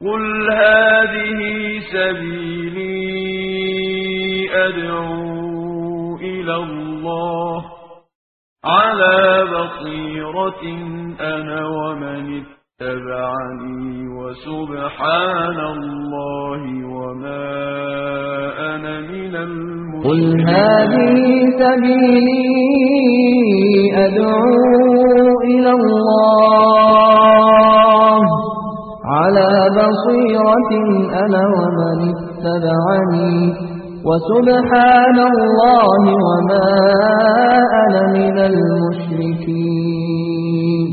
قل هذه سبيلي أدعو إلى الله على بصيرة أنا ومن اتبعني وسبحان الله وما أنا من قل المشركين هذه سبيلي أدعو إلى الله على بصيرة أنا ومن اتبعني وسبحان الله وما أنا من المشركين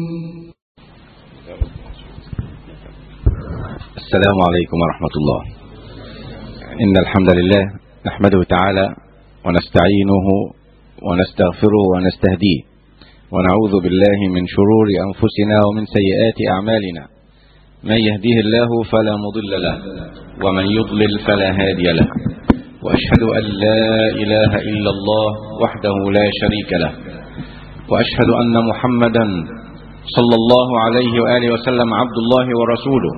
السلام عليكم ورحمة الله إن الحمد لله نحمده تعالى ونستعينه ونستغفره ونستهديه ونعوذ بالله من شرور أنفسنا ومن سيئات أعمالنا من يهديه الله فلا مضل له ومن يضلل فلا هادي له وأشهد أن لا إله إلا الله وحده لا شريك له وأشهد أن محمدا صلى الله عليه وآله وسلم عبد الله ورسوله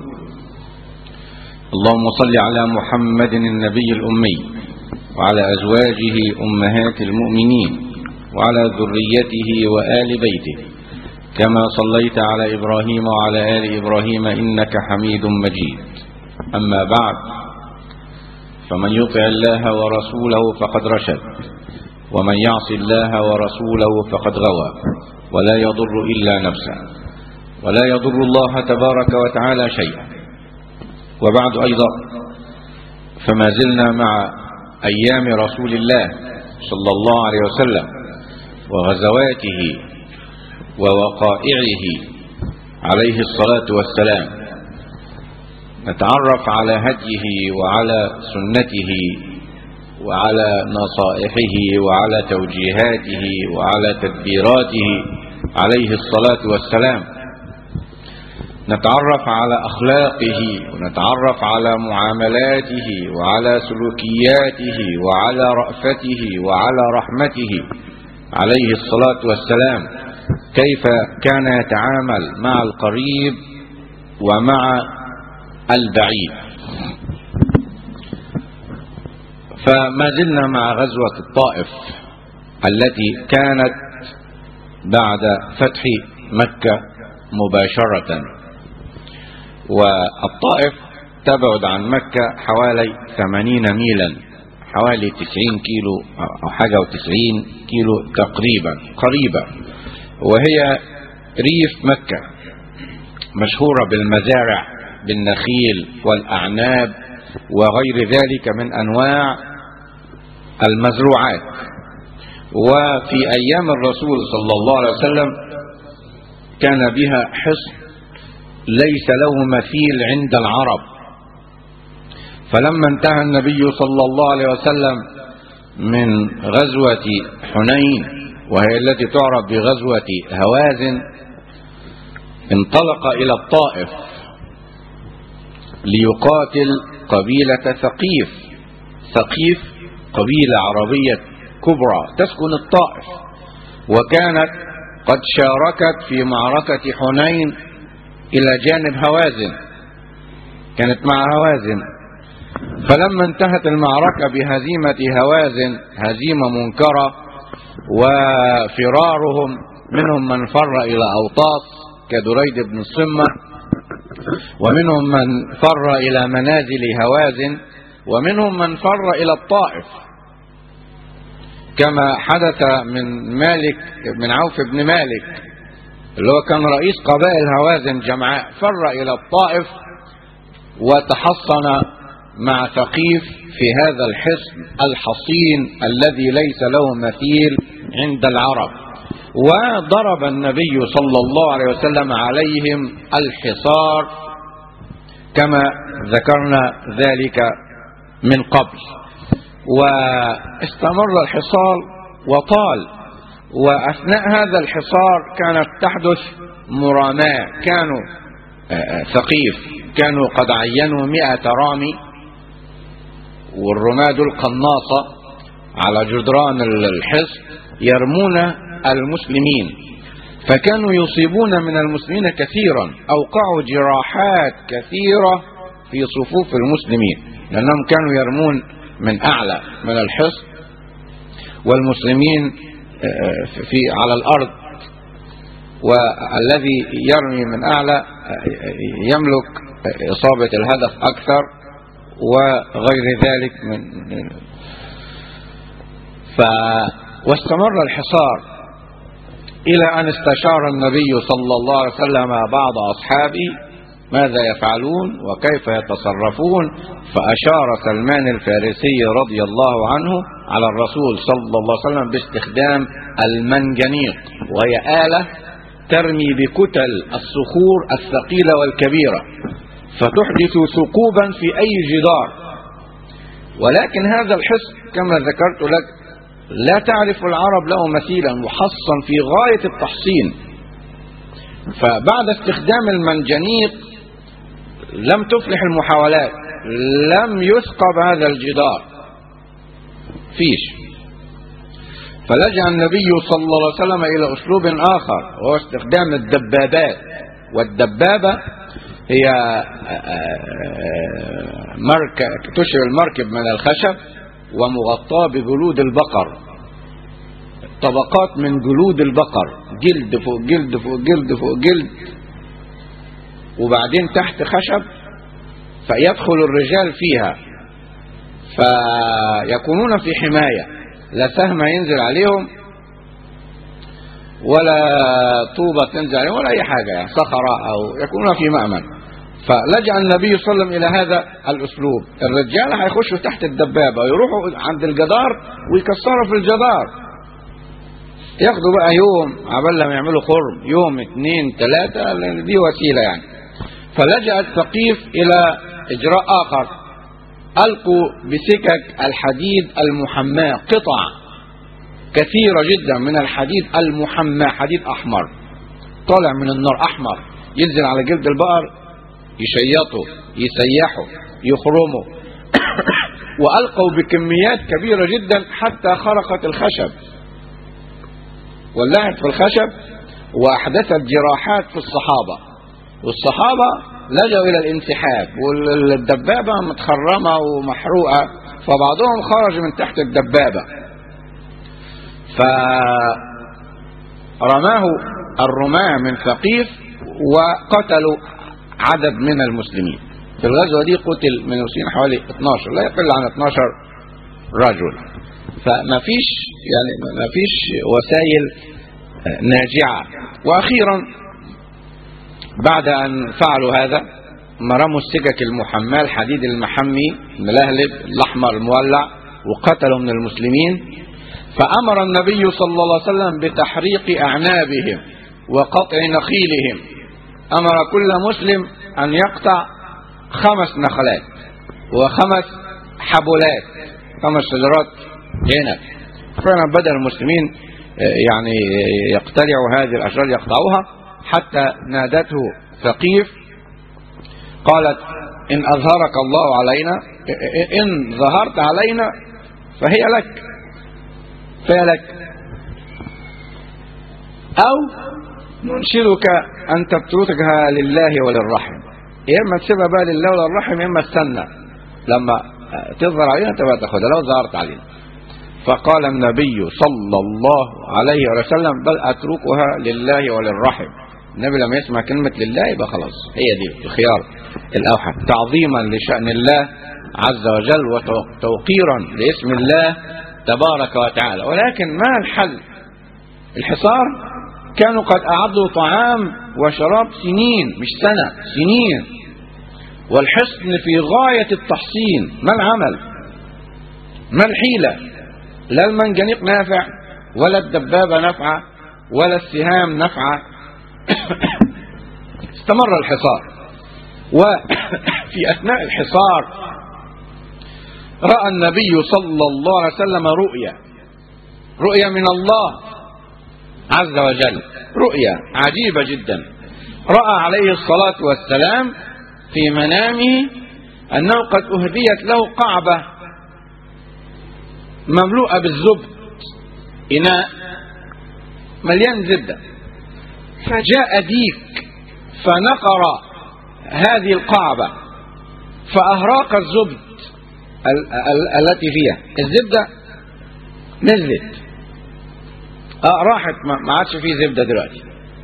اللهم صل على محمد النبي الأمي وعلى أزواجه أمهات المؤمنين وعلى ذريته وآل بيته كما صليت على إبراهيم وعلى آل إبراهيم إنك حميد مجيد أما بعد فمن يطع الله ورسوله فقد رشد ومن يعص الله ورسوله فقد غوى ولا يضر إلا نفسه ولا يضر الله تبارك وتعالى شيئا وبعد أيضا فما زلنا مع أيام رسول الله صلى الله عليه وسلم وغزواته ووقائعه عليه الصلاة والسلام نتعرف على هديه وعلى سنته وعلى نصائحه وعلى توجيهاته وعلى تدبيراته عليه الصلاة والسلام نتعرف على أخلاقه ونتعرف على معاملاته وعلى سلوكياته وعلى رأفته وعلى رحمته عليه الصلاة والسلام كيف كان يتعامل مع القريب ومع البعيد فما زلنا مع غزوة الطائف التي كانت بعد فتح مكة مباشرة والطائف تبعد عن مكة حوالي ثمانين ميلا حوالي تسعين كيلو أو حاجة وتسعين كيلو تقريبا قريبة وهي ريف مكة مشهورة بالمزارع بالنخيل والأعناب وغير ذلك من أنواع المزروعات وفي أيام الرسول صلى الله عليه وسلم كان بها حصن ليس له مثيل عند العرب فلما انتهى النبي صلى الله عليه وسلم من غزوة حنين وهي التي تعرف بغزوة هوازن انطلق إلى الطائف ليقاتل قبيلة ثقيف ثقيف قبيلة عربية كبرى تسكن الطائف وكانت قد شاركت في معركة حنين إلى جانب هوازن كانت مع هوازن فلما انتهت المعركة بهزيمة هوازن هزيمة منكرة وفرارهم منهم من فر إلى أوطاس كدريد بن الصمة ومنهم من فر إلى منازل هوازن ومنهم من فر إلى الطائف كما حدث من مالك من عوف بن مالك اللي هو كان رئيس قبائل هوازن جمعاء فر إلى الطائف وتحصن مع ثقيف في هذا الحصن الحصين الذي ليس له مثيل عند العرب وضرب النبي صلى الله عليه وسلم عليهم الحصار كما ذكرنا ذلك من قبل واستمر الحصار وطال وأثناء هذا الحصار كانت تحدث مراماة كانوا ثقيف كانوا قد عينوا مئة رامي والرماة دول قناصة على جدران الحصن يرمون المسلمين فكانوا يصيبون من المسلمين كثيرا أوقعوا جراحات كثيرة في صفوف المسلمين لأنهم كانوا يرمون من أعلى من الحصن والمسلمين في على الأرض والذي يرمي من أعلى يملك إصابة الهدف أكثر وغير ذلك من ف واستمر الحصار إلى أن استشار النبي صلى الله عليه وسلم بعض أصحابه ماذا يفعلون وكيف يتصرفون فأشار سلمان الفارسي رضي الله عنه على الرسول صلى الله عليه وسلم باستخدام المنجنيق وهي آلة ترمي بكتل الصخور الثقيلة والكبيرة فتحدث ثقوبا في أي جدار ولكن هذا الحصن كما ذكرت لك لا تعرف العرب له مثيلا محصن في غاية التحصين فبعد استخدام المنجنيق لم تفلح المحاولات لم يثقب هذا الجدار فيش فلجأ النبي صلى الله عليه وسلم إلى أسلوب آخر وهو استخدام الدبابات والدبابة هي مركب تشعر المركب من الخشب ومغطاة بجلود البقر طبقات من جلود البقر جلد فوق جلد فوق جلد فوق جلد وبعدين تحت خشب فيدخل الرجال فيها فيكونون في حماية لا سهم ينزل عليهم ولا طوبة تنزل عليهم ولا أي حاجة يعني صخرة أو يكونون في مأمن فلجأ النبي صلى الله عليه وسلم إلى هذا الأسلوب الرجال هيخشوا تحت الدبابة ويروحوا عند الجدار ويكسروا في الجدار ياخدوا بقى يوم عبال لما يعملوا خرم يوم اثنين ثلاثة لأن دي وسيلة يعني فلجأ الثقيف إلى إجراء آخر ألقوا بسكك الحديد المحماة قطع كثيرة جدا من الحديد المحمى حديد أحمر طالع من النار أحمر ينزل على جلد البقر يشيطوا يسيحوا يخرموا وألقوا بكميات كبيرة جدا حتى خرقت الخشب ولعت في الخشب وأحدثت جراحات في الصحابة والصحابة لجوا إلى الانسحاب والدبابة متخرمة ومحروقة فبعضهم خرج من تحت الدبابة فرماه الرماة من ثقيف وقتلوا عدد من المسلمين في الغزوة دي قتل من المسلمين حوالي 12 لا يقل عن 12 رجل فما فيش يعني ما فيش وسائل ناجعة وأخيرا بعد أن فعلوا هذا مرموا السكك المحماة الحديد المحمي ملهلب الأحمر المولع وقتلوا من المسلمين فأمر النبي صلى الله عليه وسلم بتحريق أعنابهم وقطع نخيلهم أمر كل مسلم أن يقطع خمس نخلات وخمس حبلات خمس شجرات عنب فعلا بدأ المسلمين يعني يقتلعوا هذه الأشجار يقطعوها حتى نادته ثقيف قالت إن أظهرك الله علينا إن ظهرت علينا فهي لك فهي لك أو ننشدك أن تتركها لله وللرحم يا إما تسيبها بقى لله وللرحم يا إما استنى لما تظهر علينا تبقى تاخدها لو ظهرت علينا فقال النبي صلى الله عليه وسلم بل أتركها لله وللرحم النبي لما يسمع كلمة لله يبقى خلاص هي دي الخيار الأوحد تعظيما لشأن الله عز وجل وتوقيرا لاسم الله تبارك وتعالى ولكن ما الحل الحصار كانوا قد أعدوا طعام وشراب سنين مش سنة سنين والحصن في غاية التحصين ما العمل ما الحيلة لا المنجنيق نافع ولا الدبابة نافعة ولا السهام نافعة استمر الحصار وفي أثناء الحصار رأى النبي صلى الله عليه وسلم رؤيا رؤيا من الله عز وجل رؤيا عجيبة جدا رأى عليه الصلاة والسلام في منامه أنه قد أهديت له قعبة مملوءة بالزبد إناء مليان زبدة فجاء ديك فنقر هذه القعبة فأهراق الزبد ال- ال- التي فيها الزبدة نزلت اه راحت ما ما عادش فيه زبدة دلوقتي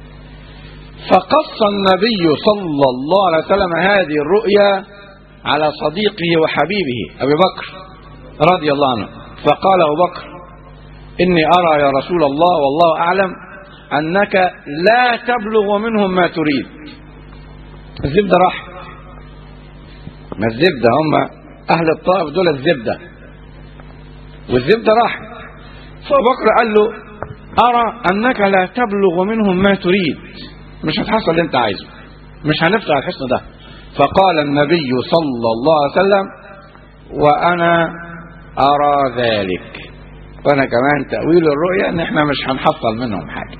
فقص النبي صلى الله عليه وسلم هذه الرؤيا على صديقه وحبيبه أبي بكر رضي الله عنه فقال أبو بكر إني أرى يا رسول الله والله أعلم أنك لا تبلغ منهم ما تريد الزبدة راح ما الزبدة هم أهل الطائف دول الزبدة والزبدة راحت فأبو بكر قال له أرى أنك لا تبلغ منهم ما تريد مش هتحصل اللي أنت عايزه مش هنفتح الحصن ده فقال النبي صلى الله عليه وسلم وأنا أرى ذلك وأنا كمان تأويل الرؤيا إن إحنا مش هنحصل منهم حاجة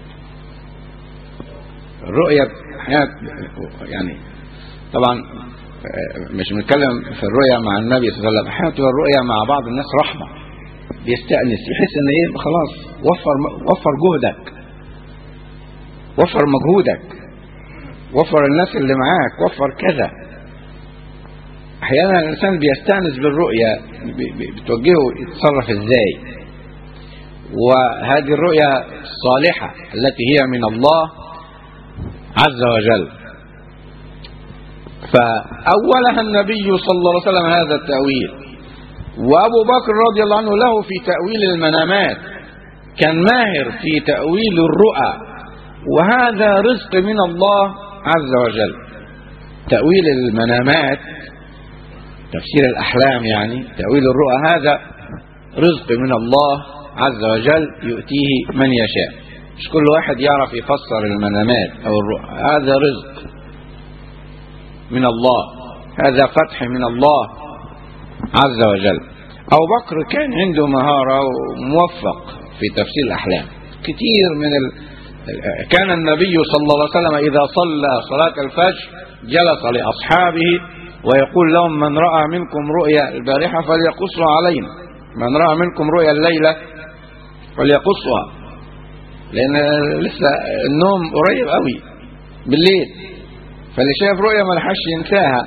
الرؤيا أحيانا يعني طبعا مش بنتكلم في الرؤيا مع النبي صلى الله عليه وسلم احيانا تبقى الرؤيا مع بعض الناس رحمه بيستأنس يحس ان ايه خلاص وفر وفر جهدك وفر مجهودك وفر الناس اللي معاك وفر كذا احيانا الانسان بيستأنس بالرؤيا بي- بي- بتوجهه يتصرف ازاي وهذه الرؤيا الصالحه التي هي من الله عز وجل فأولها النبي صلى الله عليه وسلم هذا التأويل وأبو بكر رضي الله عنه له في تأويل المنامات كان ماهر في تأويل الرؤى وهذا رزق من الله عز وجل تأويل المنامات تفسير الأحلام يعني تأويل الرؤى هذا رزق من الله عز وجل يؤتيه من يشاء مش كل واحد يعرف يفسر المنامات أو الرؤى هذا رزق من الله هذا فتح من الله عز وجل أبو بكر كان عنده مهارة وموفق في تفسير الأحلام كثير من ال... كان النبي صلى الله عليه وسلم إذا صلى صلاة الفجر جلس لأصحابه ويقول لهم من رأى منكم رؤيا البارحة فليقصها علينا من رأى منكم رؤيا الليلة فليقصها لأن لسه النوم قريب قوي بالليل فاللي شاف رؤيا ما لحقش ينساها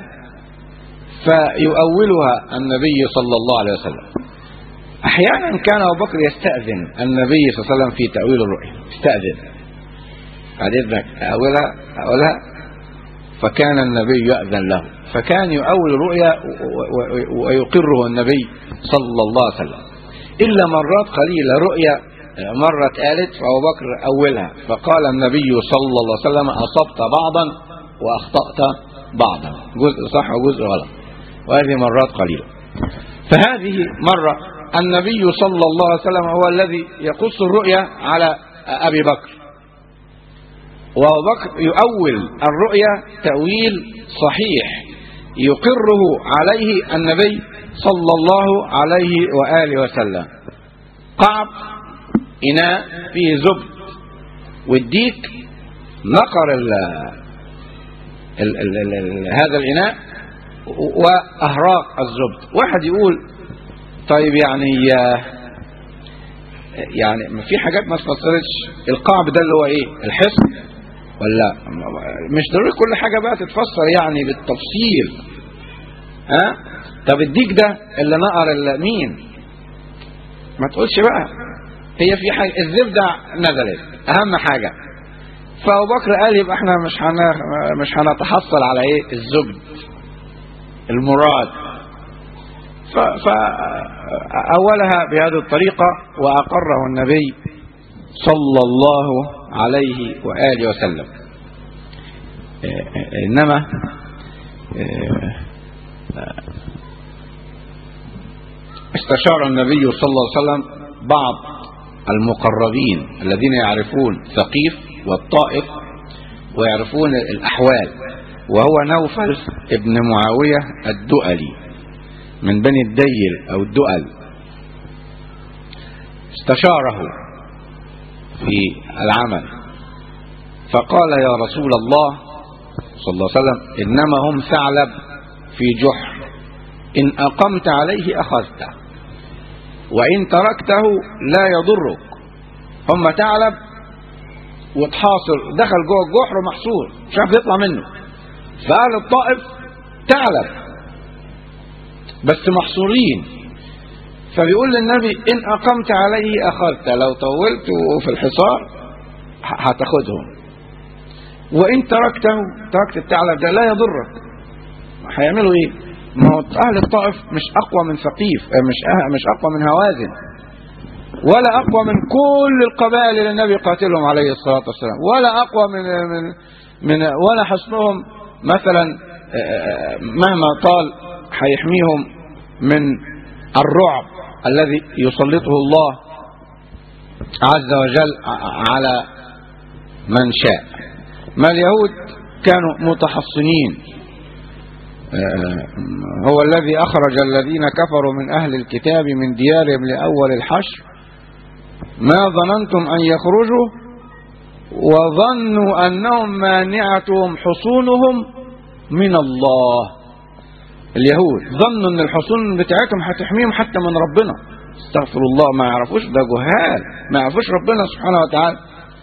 فيؤولها النبي صلى الله عليه وسلم احيانا كان ابو بكر يستاذن النبي صلى الله عليه وسلم في تاويل الرؤيا يستاذن بعد اذنك اولها اولها فكان النبي ياذن له فكان يؤول الرؤيا ويقره النبي صلى الله عليه وسلم الا مرات قليله رؤيا مرة قالت فأبو بكر أولها فقال النبي صلى الله عليه وسلم أصبت بعضا وأخطأت بعضا جزء صح وجزء غلط وهذه مرات قليلة فهذه مرة النبي صلى الله عليه وسلم هو الذي يقص الرؤيا على أبي بكر وأبو بكر يؤول الرؤيا تأويل صحيح يقره عليه النبي صلى الله عليه وآله وسلم قعب إناء فيه زبد والديك نقر ال ال ال ال ال هذا الإناء وأهراق الزبد واحد يقول طيب يعني يعني ما في حاجات ما اتفسرتش القعب ده اللي هو ايه الحصن ولا مش ضروري كل حاجة بقى تتفسر يعني بالتفصيل ها طب الديك ده اللي نقر مين ما تقولش بقى هي في حاجة الزبدة نزلت أهم حاجة فأبو بكر قال يبقى احنا مش هن مش هنتحصل على ايه الزبد المراد فأولها بهذه الطريقة وأقره النبي صلى الله عليه وآله وسلم إنما استشار النبي صلى الله عليه وسلم بعض المقربين الذين يعرفون ثقيف والطائف ويعرفون الأحوال وهو نوفل ابن معاوية الدؤلي من بني الديل أو الدؤل استشاره في العمل فقال يا رسول الله صلى الله عليه وسلم إنما هم ثعلب في جحر إن أقمت عليه أخذته وإن تركته لا يضرك هم ثعلب وتحاصر دخل جوه الجحر محصور مش عارف يطلع منه فقال الطائف ثعلب بس محصورين فبيقول للنبي إن أقمت عليه أخذت لو طولت في الحصار هتاخدهم وإن تركته تركت الثعلب ده لا يضرك هيعملوا إيه؟ ما هو أهل الطائف مش أقوى من ثقيف مش أه مش أقوى من هوازن ولا أقوى من كل القبائل اللي النبي قاتلهم عليه الصلاة والسلام ولا أقوى من من من ولا حصنهم مثلا مهما طال هيحميهم من الرعب الذي يسلطه الله عز وجل على من شاء ما اليهود كانوا متحصنين هو الذي أخرج الذين كفروا من أهل الكتاب من ديارهم لأول الحشر ما ظننتم أن يخرجوا وظنوا أنهم مانعتهم حصونهم من الله اليهود ظنوا أن الحصون بتاعتهم هتحميهم حتى من ربنا استغفر الله ما يعرفوش ده جهال ما يعرفوش ربنا سبحانه وتعالى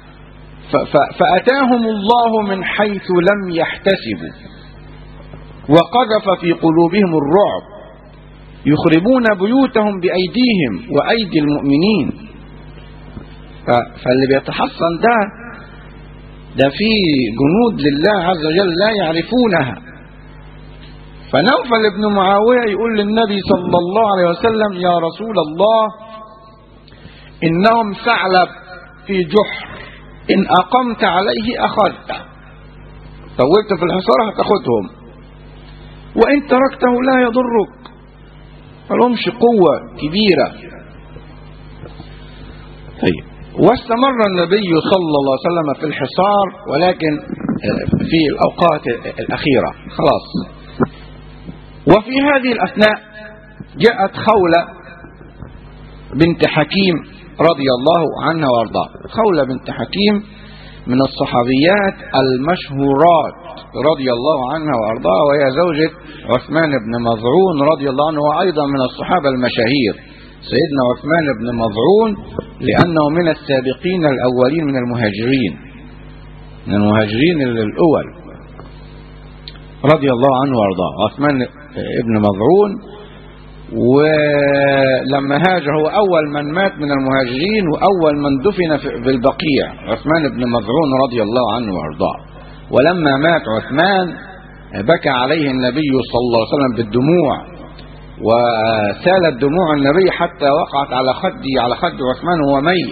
فأتاهم الله من حيث لم يحتسبوا وقذف في قلوبهم الرعب يخربون بيوتهم بأيديهم وأيدي المؤمنين فاللي بيتحصن ده ده في جنود لله عز وجل لا يعرفونها فنوفل بن معاوية يقول للنبي صلى الله عليه وسلم يا رسول الله إنهم ثعلب في جحر إن أقمت عليه أخذته طولت في الحصار هتاخدهم وإن تركته لا يضرك فلهمش قوة كبيرة طيب واستمر النبي صلى الله عليه وسلم في الحصار ولكن في الأوقات الأخيرة خلاص وفي هذه الأثناء جاءت خولة بنت حكيم رضي الله عنها وارضاها خولة بنت حكيم من الصحابيات المشهورات رضي الله عنها وارضاها وهي زوجة عثمان بن مظعون رضي الله عنه وأيضا من الصحابة المشاهير سيدنا عثمان بن مظعون لأنه من السابقين الأولين من المهاجرين من المهاجرين الأول رضي الله عنه وارضاه عثمان ابن مظعون ولما هاجر هو أول من مات من المهاجرين وأول من دفن في البقيع عثمان بن مظعون رضي الله عنه وارضاه ولما مات عثمان بكى عليه النبي صلى الله عليه وسلم بالدموع وسالت دموع النبي حتى وقعت على خدي على خد عثمان وهو ميت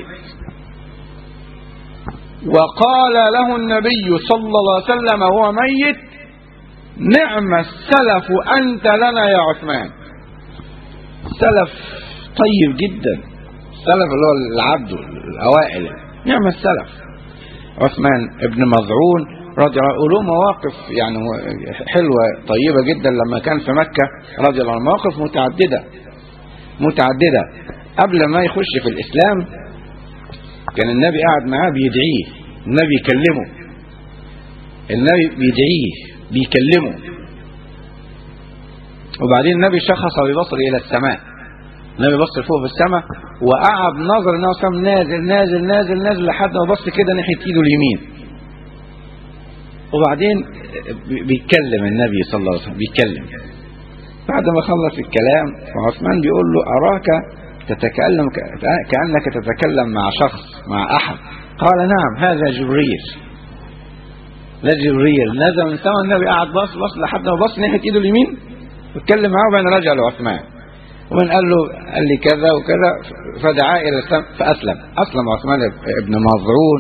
وقال له النبي صلى الله عليه وسلم وهو ميت نعم السلف أنت لنا يا عثمان سلف طيب جدا السلف اللي هو العبد الأوائل نعم السلف عثمان ابن مظعون رضي الله عنه له مواقف يعني حلوة طيبة جدا لما كان في مكة رضي الله عنه مواقف متعددة متعددة قبل ما يخش في الإسلام كان النبي قاعد معاه بيدعيه النبي يكلمه النبي بيدعيه بيكلمه وبعدين النبي شخص ببصره إلى السماء النبي بص فوق في السماء وقعد نظر انه سام نازل نازل نازل نازل لحد ما بص كده ناحيه ايده اليمين وبعدين بيتكلم النبي صلى الله عليه وسلم بيتكلم بعد ما خلص الكلام فعثمان بيقول له أراك تتكلم كأنك تتكلم مع شخص مع أحد قال نعم هذا جبريل لا جبريل نزل من سما النبي قعد بص بص لحد ما بص ناحية ايده اليمين واتكلم معاه وبعدين رجع لعثمان ومن قال له قال لي كذا وكذا فدعا الى الاسلام فاسلم اسلم عثمان بن مظعون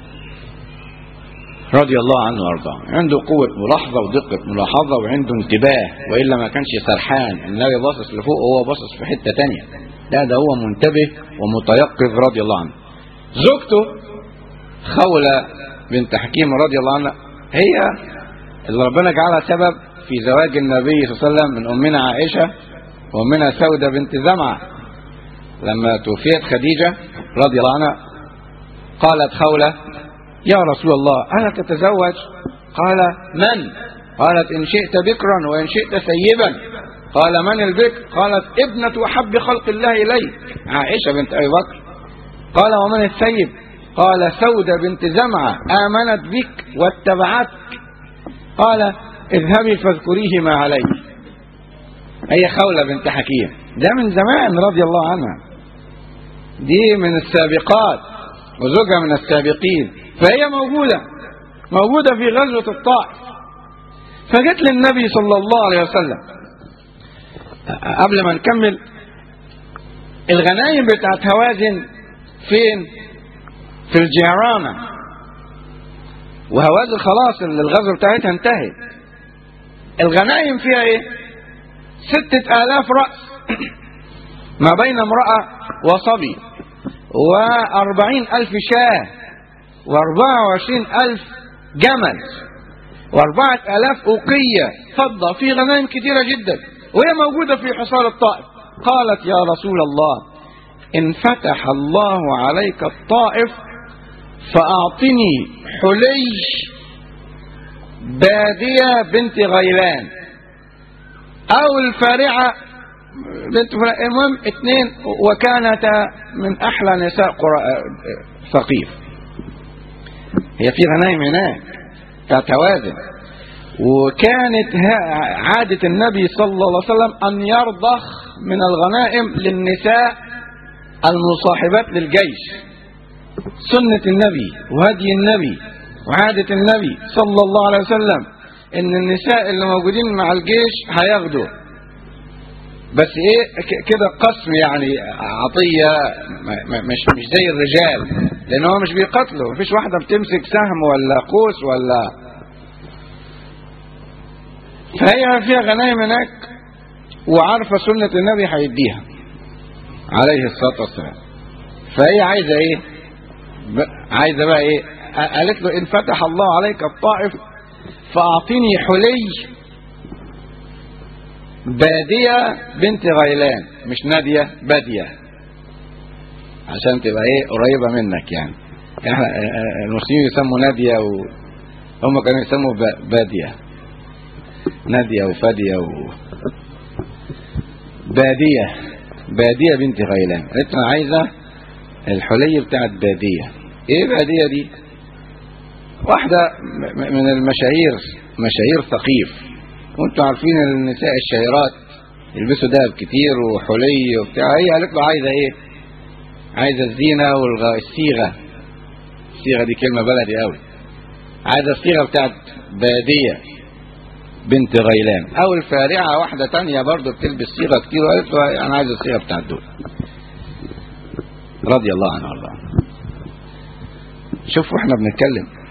رضي الله عنه وارضاه عنده قوة ملاحظة ودقة ملاحظة وعنده انتباه وإلا ما كانش سرحان النبي باصص لفوق وهو باصص في حتة تانية لا ده هو منتبه ومتيقظ رضي الله عنه زوجته خولة بنت حكيم رضي الله عنها هي اللي ربنا جعلها سبب في زواج النبي صلى الله عليه وسلم من أمنا عائشة وأمنا سودة بنت زمعة لما توفيت خديجة رضي الله عنها قالت خولة يا رسول الله ألا تتزوج قال من قالت إن شئت بكرا وإن شئت سيبا قال من البكر قالت ابنة أحب خلق الله إليك عائشة بنت أبي بكر قال ومن السيب قال سودة بنت زمعة آمنت بك واتبعتك قال اذهبي فاذكريه ما عليك هي خولة بنت حكيم ده من زمان رضي الله عنها دي من السابقات وزوجها من السابقين فهي موجودة موجودة في غزوة الطائف فجت للنبي صلى الله عليه وسلم قبل ما نكمل الغنايم بتاعت هوازن فين في الجيرانة وهوازن خلاص الغزوة بتاعتها انتهت الغنايم فيها ايه ستة آلاف رأس ما بين امرأة وصبي وأربعين ألف شاه وأربعة وعشرين ألف جمل وأربعة آلاف أوقية فضة في غنائم كثيرة جدا وهي موجودة في حصار الطائف قالت يا رسول الله إن فتح الله عليك الطائف فأعطني حلي بادية بنت غيلان أو الفارعة بنت فلان المهم اثنين وكانتا من أحلى نساء قرى ثقيف هي في غنايم هناك تتوازن وكانت عادة النبي صلى الله عليه وسلم أن يرضخ من الغنائم للنساء المصاحبات للجيش سنة النبي وهدي النبي وعادة النبي صلى الله عليه وسلم ان النساء اللي موجودين مع الجيش هياخدوا بس ايه كده قسم يعني عطية مش مش زي الرجال لان هو مش بيقتلوا مفيش واحدة بتمسك سهم ولا قوس ولا فهي فيها غنايم هناك وعارفة سنة النبي هيديها عليه الصلاة والسلام فهي عايزة ايه عايزة بقى ايه قالت له إن فتح الله عليك الطائف فأعطني حلي بادية بنت غيلان مش نادية بادية عشان تبقى ايه قريبة منك يعني احنا المسلمين يسموا نادية وهم كانوا يسموا بادية نادية وفادية و... بادية بادية بنت غيلان قالت انا عايزة الحلي بتاعت بادية ايه بادية دي واحدة من المشاهير مشاهير ثقيف وانتم عارفين النساء الشهيرات يلبسوا دهب كتير وحلي وبتاع هي قالت له عايزة ايه عايزة الزينة والصيغة الصيغة دي كلمة بلدي قوي عايزة الصيغة بتاعت بادية بنت غيلان او الفارعة واحدة تانية برضو بتلبس صيغة كتير وقالت له انا عايز الصيغة بتاعت دول رضي الله عنه الله شوفوا احنا بنتكلم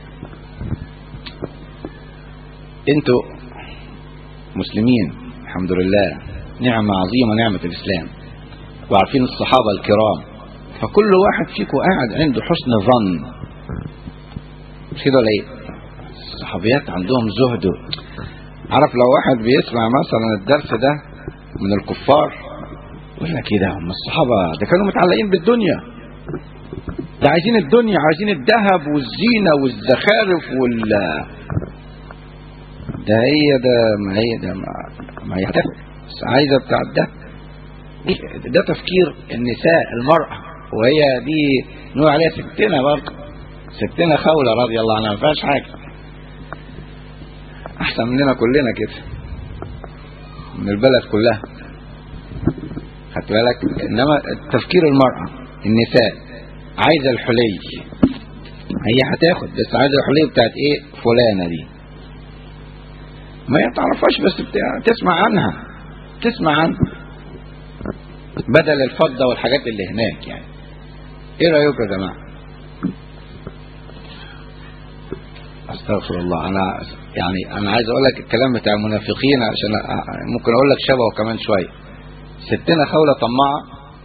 انتوا مسلمين الحمد لله نعمة عظيمة نعمة الاسلام وعارفين الصحابة الكرام فكل واحد فيكم قاعد عنده حسن ظن مش كده ولا ايه الصحابيات عندهم زهد عارف لو واحد بيسمع مثلا الدرس ده من الكفار يقول لك ايه ده هم الصحابة ده كانوا متعلقين بالدنيا ده عايزين الدنيا عايزين الذهب والزينة والزخارف وال ده هي ده ما هي ده ما, ما هي بس عايزة بتاع ده ده تفكير النساء المرأة وهي دي نقول عليها ستنا برضه ستنا خولة رضي الله عنها ما فيهاش حاجة أحسن مننا كلنا كده من البلد كلها خدت بالك إنما تفكير المرأة النساء عايزة الحلي هي هتاخد بس عايزة الحلي بتاعت إيه فلانة دي ما هي تعرفهاش بس بتاع تسمع عنها تسمع عنها بدل الفضة والحاجات اللي هناك يعني ايه رأيك يا جماعة استغفر الله انا يعني انا عايز اقول لك الكلام بتاع المنافقين عشان ممكن اقول لك شبهه كمان شوية ستنا خولة طماعة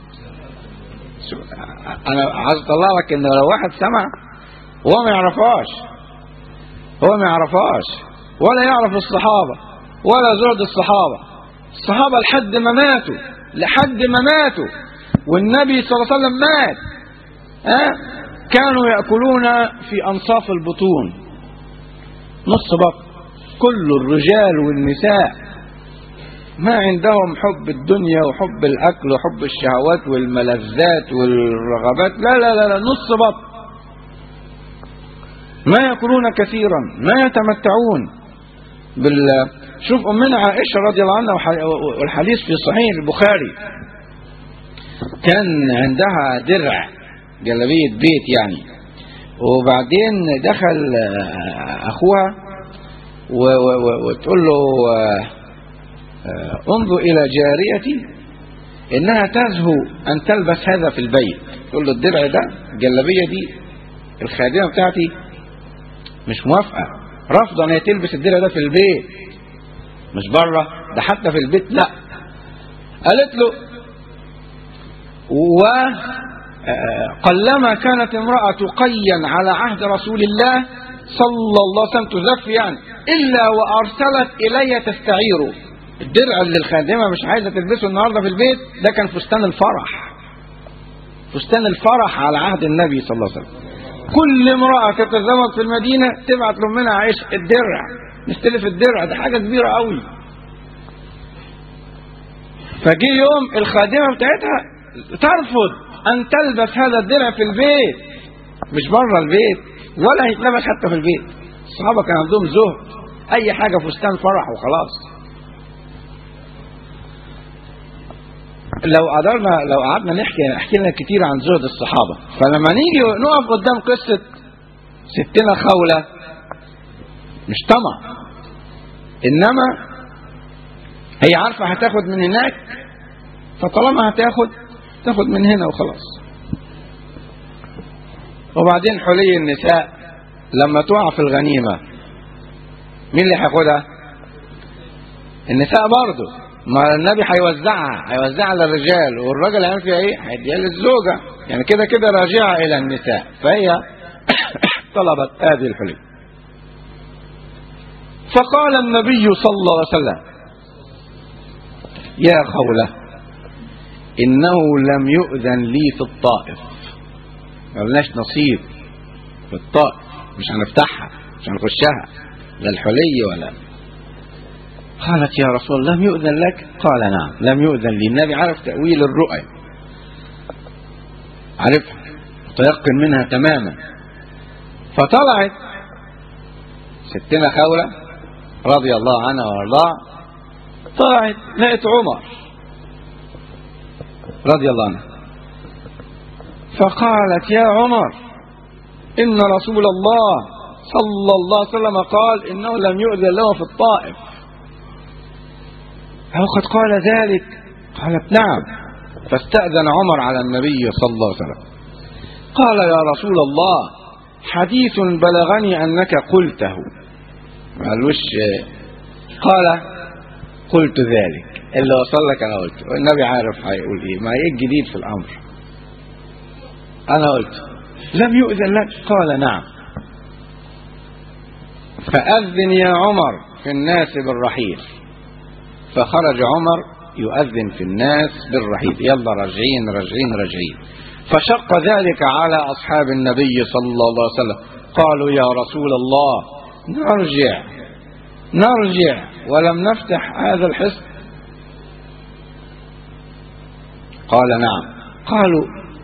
انا عايز اطلع لك ان لو واحد سمع وهو ما يعرفهاش هو ما يعرفهاش ولا يعرف الصحابة ولا زهد الصحابة الصحابة لحد ما ماتوا لحد ما ماتوا والنبي صلى الله عليه وسلم مات أه؟ كانوا يأكلون في أنصاف البطون نص بطن كل الرجال والنساء ما عندهم حب الدنيا وحب الأكل وحب الشهوات والملذات والرغبات لا لا لا, لا نص بطن ما يأكلون كثيرا ما يتمتعون شوف أمنا عائشة رضي الله عنها وح- والحديث في صحيح البخاري كان عندها درع جلبية بيت يعني وبعدين دخل آه، أخوها و- و- و- وتقول له آه، آه، انظر إلى جاريتي إنها تزهو أن تلبس هذا في البيت تقول له الدرع ده الجلبية دي الخادمة بتاعتي مش موافقة رافضة ان هي تلبس الدرع ده في البيت مش بره ده حتى في البيت لا قالت له و آه، قلما كانت امرأة تقين على عهد رسول الله صلى الله عليه وسلم تزف يعني إلا وأرسلت إلي تستعيره الدرع اللي الخادمة مش عايزة تلبسه النهاردة في البيت ده كان فستان الفرح فستان الفرح على عهد النبي صلى الله عليه وسلم كل امرأة تتزوج في المدينة تبعت لأمنا عائشة الدرع نستلف الدرع ده حاجة كبيرة قوي فجي يوم الخادمة بتاعتها ترفض أن تلبس هذا الدرع في البيت مش بره البيت ولا هيتلبس حتى في البيت الصحابة كان عندهم زهد أي حاجة فستان فرح وخلاص لو قدرنا لو قعدنا نحكي احكي لنا كتير عن زهد الصحابه فلما نيجي نقف قدام قصه ستنا خوله مش طمع انما هي عارفه هتاخد من هناك فطالما هتاخد تاخد من هنا وخلاص وبعدين حلي النساء لما تقع في الغنيمه مين اللي هياخدها النساء برضه ما النبي هيوزعها هيوزعها للرجال والراجل هيعمل فيها ايه؟ هيديها للزوجه يعني كده كده راجعه الى النساء فهي طلبت هذه الحلي فقال النبي صلى الله عليه وسلم يا خولة إنه لم يؤذن لي في الطائف ما لناش نصيب في الطائف مش هنفتحها مش هنخشها لا الحلي ولا قالت يا رسول الله لم يؤذن لك قال نعم لم يؤذن لي النبي عرف تأويل الرؤيا عرفها متيقن منها تماما فطلعت ستنا خولة رضي الله عنها وارضاها طلعت لقت عمر رضي الله عنه فقالت يا عمر إن رسول الله صلى الله عليه وسلم قال إنه لم يؤذن له في الطائف هل قد قال ذلك قالت نعم فاستأذن عمر على النبي صلى الله عليه وسلم قال يا رسول الله حديث بلغني أنك قلته ما قالوش قال قلت ذلك اللي وصل لك أنا قلته النبي عارف هيقول إيه ما إيه الجديد في الأمر أنا قلت لم يؤذن لك قال نعم فأذن يا عمر في الناس بالرحيل فخرج عمر يؤذن في الناس بالرحيل يلا راجعين راجعين راجعين فشق ذلك على أصحاب النبي صلى الله عليه وسلم قالوا يا رسول الله نرجع نرجع ولم نفتح هذا الحصن قال نعم قالوا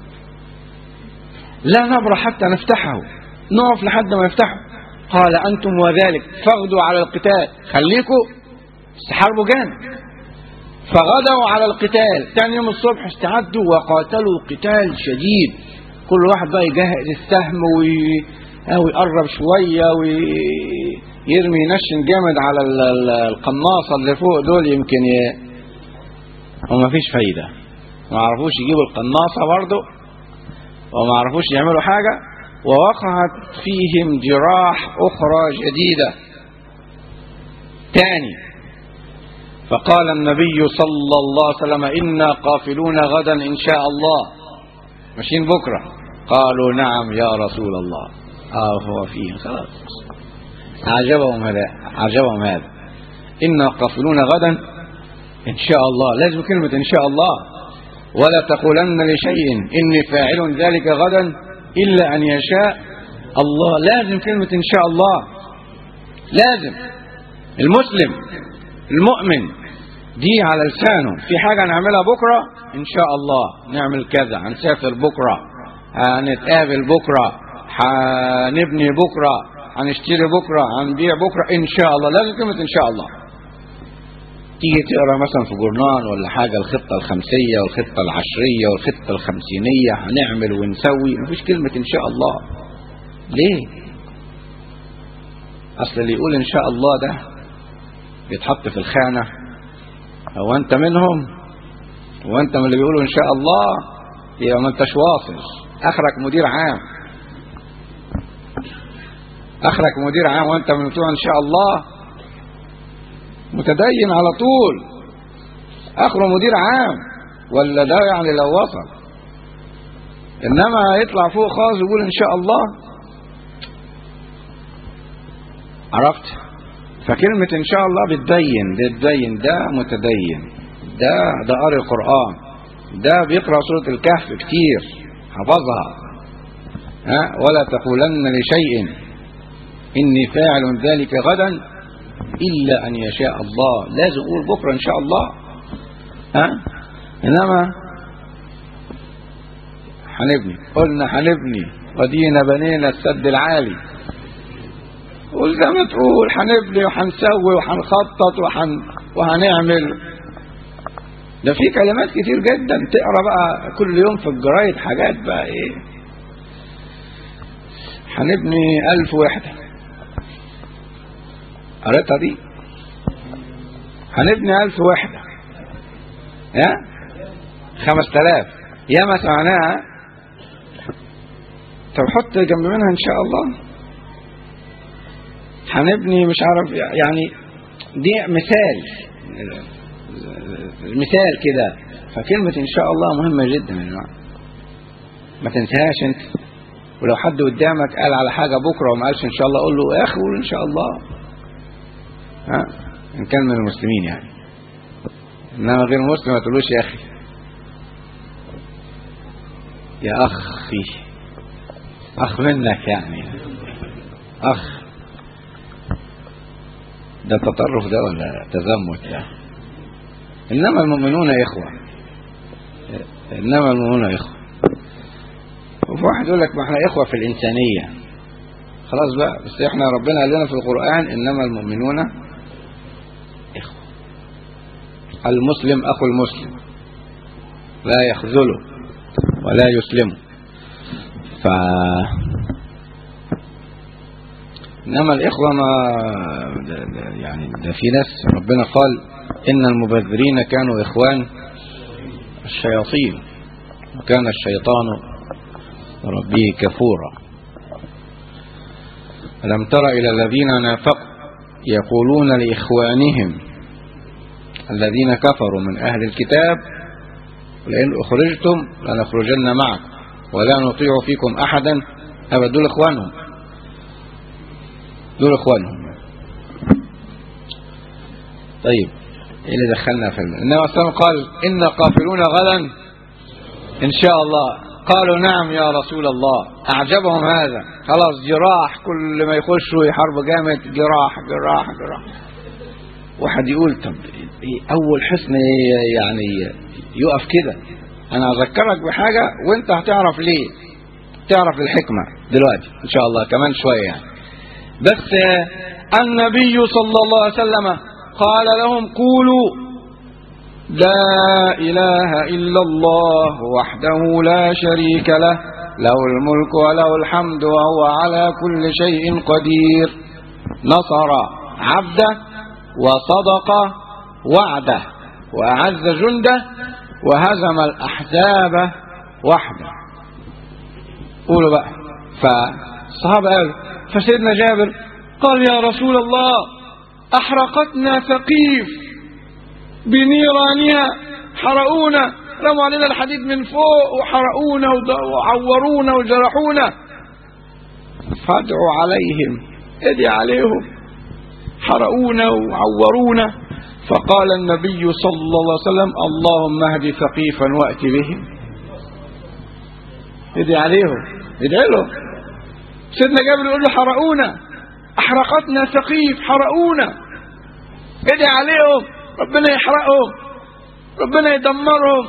لا نبرح حتى نفتحه نقف لحد ما يفتحه قال أنتم وذلك فاغدوا على القتال خليكم استحاربوا جامد فغدوا على القتال ثاني يوم الصبح استعدوا وقاتلوا قتال شديد كل واحد بقى يجهز السهم وي... أو يقرب شوية ويرمي ينشن جامد على ال- ال- القناصة اللي فوق دول يمكن ي... وما فيش فايدة ما عرفوش يجيبوا القناصة برضه وما عرفوش يعملوا حاجة ووقعت فيهم جراح أخرى جديدة تاني فقال النبي صلى الله عليه وسلم إنا قافلون غدا إن شاء الله ماشيين بكرة قالوا نعم يا رسول الله آه هو فيه خلاص عجبهم هذا عجبهم هذا إنا قافلون غدا إن شاء الله لازم كلمة إن شاء الله ولا تقولن لشيء إني فاعل ذلك غدا إلا أن يشاء الله لازم كلمة إن شاء الله لازم المسلم المؤمن دي على لسانه في حاجة نعملها بكرة إن شاء الله نعمل كذا هنسافر بكرة هنتقابل بكرة هنبني بكرة هنشتري بكرة هنبيع بكرة إن شاء الله لازم كلمة إن شاء الله تيجي تقرا مثلا في جورنال ولا حاجه الخطه الخمسيه والخطه العشريه والخطه الخمسينيه هنعمل ونسوي مفيش كلمه ان شاء الله ليه اصل اللي يقول ان شاء الله ده بيتحط في الخانه هو انت منهم هو انت من اللي بيقولوا ان شاء الله يبقى ما انتش واصل اخرك مدير عام اخرك مدير عام وانت من بتوع ان شاء الله متدين على طول اخره مدير عام ولا ده يعني لو وصل انما يطلع فوق خالص ويقول ان شاء الله عرفت فكلمة ان شاء الله بتبين ده بتبين ده متدين ده ده قاري القرآن ده بيقرأ سورة الكهف كتير حفظها ها ولا تقولن لشيء إني فاعل ذلك غدا إلا أن يشاء الله لازم أقول بكرة إن شاء الله ها إنما هنبني قلنا هنبني ودينا بنينا السد العالي قول زي ما تقول هنبني وهنسوي وهنخطط وهن وهنعمل ده في كلمات كتير جدا تقرا بقى كل يوم في الجرايد حاجات بقى ايه هنبني ألف وحدة قريتها دي هنبني ألف وحدة يا خمس تلاف ياما سمعناها طب حط جنب منها إن شاء الله هنبني مش عارف يعني دي مثال مثال كده فكلمة إن شاء الله مهمة جدا يا جماعة ما تنساهاش أنت ولو حد قدامك قال على حاجة بكرة وما قالش إن شاء الله قول له يا أخي قول إن شاء الله ها إن كان من المسلمين يعني إنما غير مسلم ما تقولوش يا أخي يا أخي أخ منك يعني أخ ده تطرف ده ولا تزمت ده إنما المؤمنون إخوة إنما المؤمنون إخوة وفي واحد يقول لك ما احنا إخوة في الإنسانية خلاص بقى بس احنا ربنا قال لنا في القرآن إنما المؤمنون إخوة المسلم أخو المسلم لا يخذله ولا يسلمه ف إنما الإخوة ما ده ده يعني ده في ناس ربنا قال إن المبذرين كانوا إخوان الشياطين وكان الشيطان ربه كفورا ألم تر إلى الذين نافقوا يقولون لإخوانهم الذين كفروا من أهل الكتاب لئن أخرجتم لنخرجن معكم ولا نطيع فيكم أحدا أبدا دول إخوانهم دول إخوانهم طيب إيه اللي دخلنا في الم... إنما أصلا قال إن قافلون غدا إن شاء الله قالوا نعم يا رسول الله أعجبهم هذا خلاص جراح كل ما يخشوا يحاربوا جامد جراح جراح جراح واحد يقول طب إيه أول حسن يعني يقف كده أنا أذكرك بحاجة وأنت هتعرف ليه تعرف الحكمة دلوقتي إن شاء الله كمان شوية يعني بس النبي صلى الله عليه وسلم قال لهم قولوا لا إله إلا الله وحده لا شريك له له الملك وله الحمد وهو على كل شيء قدير نصر عبده وصدق وعده وأعز جنده وهزم الأحزاب وحده قولوا بقى فالصحابة قالوا فسيدنا جابر قال يا رسول الله أحرقتنا ثقيف بنيرانها حرقونا رموا علينا الحديد من فوق وحرقونا وعورونا وجرحونا فادعوا عليهم ادعي عليهم حرقونا وعورونا فقال النبي صلى الله عليه وسلم اللهم اهد ثقيفا وات بهم ادعي عليهم ادعي لهم سيدنا جابر يقول له حرقونا احرقتنا ثقيف حرقونا ادعي عليهم ربنا يحرقهم ربنا يدمرهم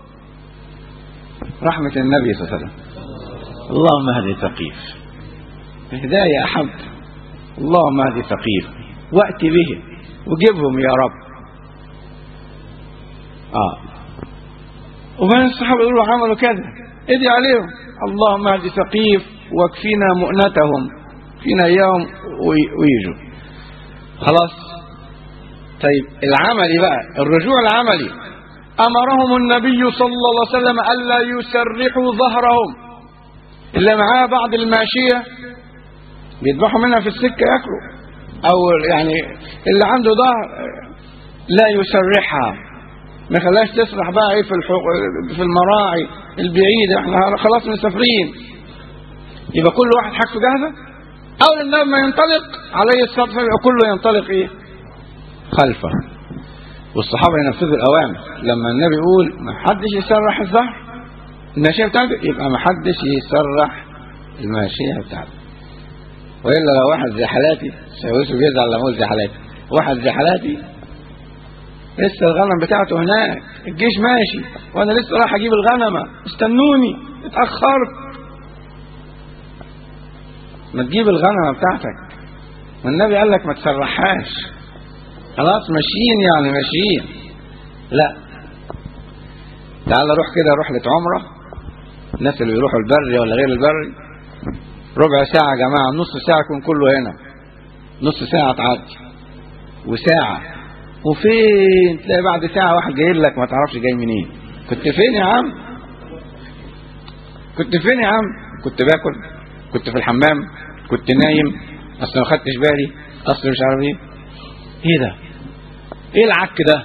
رحمة النبي صلى الله عليه وسلم اللهم اهد ثقيف الهداية أحب اللهم اهد ثقيف وأت بهم وجبهم يا رب اه وبين الصحابة يقولوا عملوا كذا ادعي عليهم اللهم اهد ثقيف واكفينا مؤنتهم فينا اياهم وي- ويجوا خلاص طيب العملي بقى الرجوع العملي امرهم النبي صلى الله عليه وسلم الا يسرحوا ظهرهم اللي معاه بعض الماشيه بيذبحوا منها في السكه ياكلوا او يعني اللي عنده ظهر لا يسرحها ما خلاش تسرح بقى ايه في الحق... في المراعي البعيده احنا خلاص مسافرين يبقى كل واحد حاجته جاهزه اول النبي ما ينطلق عليه الصلاه والسلام يبقى كله ينطلق ايه خلفه والصحابه ينفذوا الاوامر لما النبي يقول ما حدش يسرح الظهر الماشيه بتاعته يبقى ما حدش يسرح الماشيه بتاعته والا لو واحد زي حالاتي سيوسف يزعل لما اقول زي حالاتي واحد زي حالاتي لسه الغنم بتاعته هناك الجيش ماشي وانا لسه رايح اجيب الغنمه استنوني اتاخرت ما تجيب الغنمه بتاعتك والنبي قال لك ما تسرحهاش خلاص ماشيين يعني ماشيين لا تعال روح كده رحلة عمرة الناس اللي بيروحوا البري ولا غير البري ربع ساعة يا جماعة نص ساعة يكون كله هنا نص ساعة تعدي وساعة وفين تلاقي بعد ساعة واحد جاي لك ما تعرفش جاي منين كنت فين يا عم كنت فين يا عم كنت باكل كنت في الحمام كنت نايم اصل ما خدتش بالي اصل مش عارف ايه ايه ده ايه العك ده